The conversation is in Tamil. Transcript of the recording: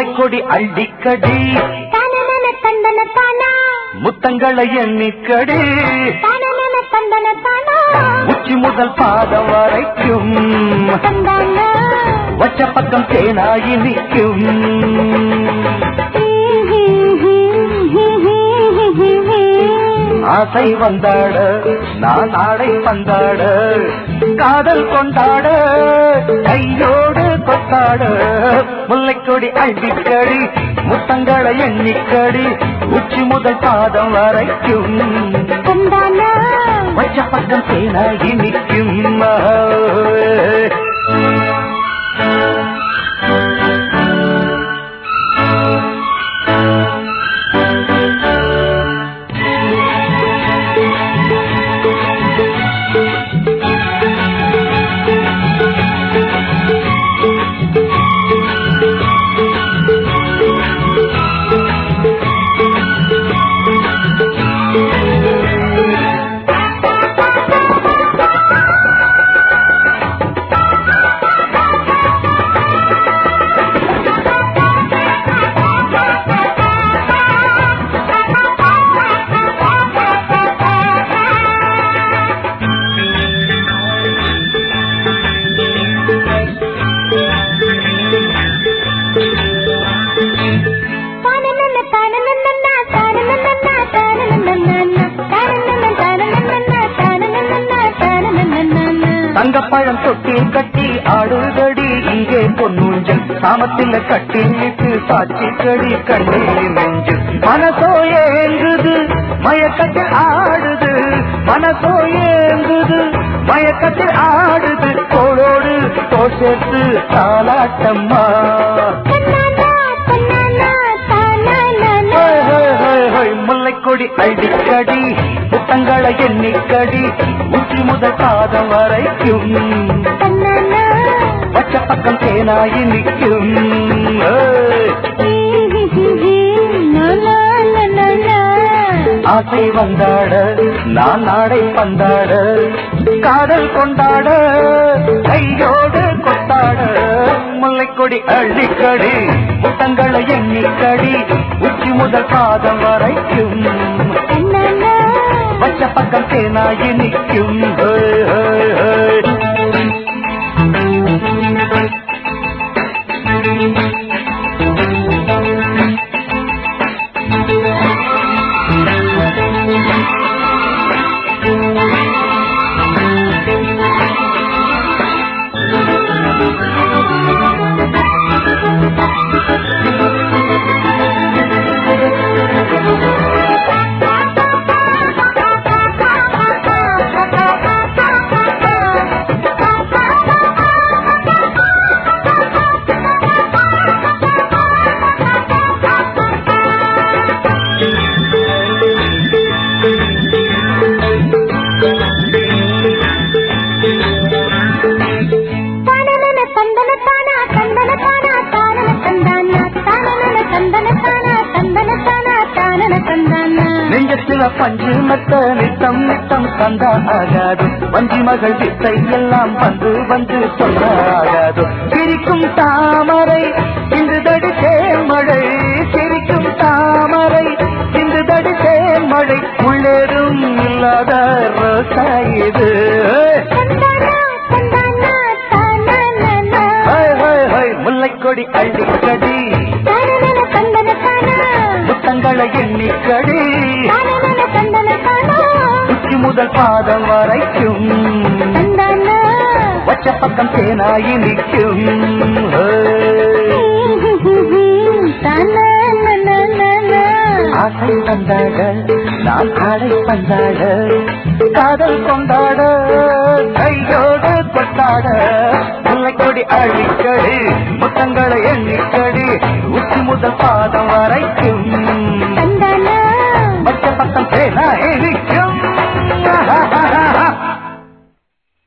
முல்லைக்கொடி அள்ளிக்கடி தானன தந்தன தானா முத்தங்களை எண்ணிக்கடி தானன தந்தன தானா உச்சி முதல் பாதம் வரைக்கும் தந்தான வச்ச பக்கம் தேனாகி நிற்கும் ஆசை வந்தாட நான் ஆடை பந்தாட காதல் கொண்டாட கையோடு கொத்தாட முல்லைக்கொடி அள்ளிக்கடி முத்தங்களை எண்ணிக்கடி உச்சி முதல் பாதம் வரைக்கும் தந்தான வச்ச பக்கம் தேனாகி நிற்கும் தானன தானனன்னா தானனன்னா தானனன்னா தானனன்னா தானனன்னா தானனன்னா தானனன்னா தங்கப்பழம் தொட்டி கட்டி ஆடுதடி இங்கே பொன்னூஞ்சல் சாமத்தில கட்டி விட்டு சாட்சி கடி கண்ணில் நெஞ்சு மனசோ ஏங்குது மயக்கத்தில் ஆடுது மனசோ ஏங்குது மயக்கத்தில் ஆடுது தோளோடு தோள் சேர்த்து தாலாட்டம்மா தன்னானா தன்னானா தானானா ஹோய், ஹோய், ஹோய், ஹோய், முல்லைக்கொடி அடிக்கடி புத்தங்களை எண்ணிக்கடி உச்சி முதல் பாதம் வரைக்கும் தன்னானா பச்ச பக்கம் தேனாகி நிற்கும் ஏய், ஆசை வந்தாட நான் நாடை பந்தாட காதல் கொண்டாட கையோடு கொத்தாட முல்லைக்கொடி அள்ளிக்கடி முத்தங்களை எண்ணிக்கடி உச்சி முதல் பாதம் வரைக்கும் பச்ச பக்கம் தேனாகி நிற்கும் ஏய், ஏய், ஏய். நெஞ்சத்தில பஞ்சு மத்த நித்தம் நித்தம் தந்தா ஆகாது வஞ்சி மகள் வித்தை எல்லாம் வந்து வந்து சொல்ல ஆகாது சிரிக்கும் தாமரை இன்று தடி தேமழை சிரிக்கும் தாமரை இன்று தடி தேமழை உள்ளேதும் இல்லாத ரோசா இது ஹோய், ஹோய், ஹோய், முல்லைக்கொடி அள்ளிக்கடி முத்தங்களை எண்ணிக்கடி உச்சி முதல் பாதம் வரைக்கும் வச்ச பக்கம் தேனாயி நிற்கும் ஹோய். ஆசை வந்தாட நான் ஆடை பந்தாட காதல் கொண்டாட கையோடு கொண்டாட முல்லைக்கொடி அழிக்கடி முத்தங்களை எண்ணிக்கடி உச்சி முதல் பாதம் வரைக்கும் பச்சை பக்கம் தேனா எண்ணிக்க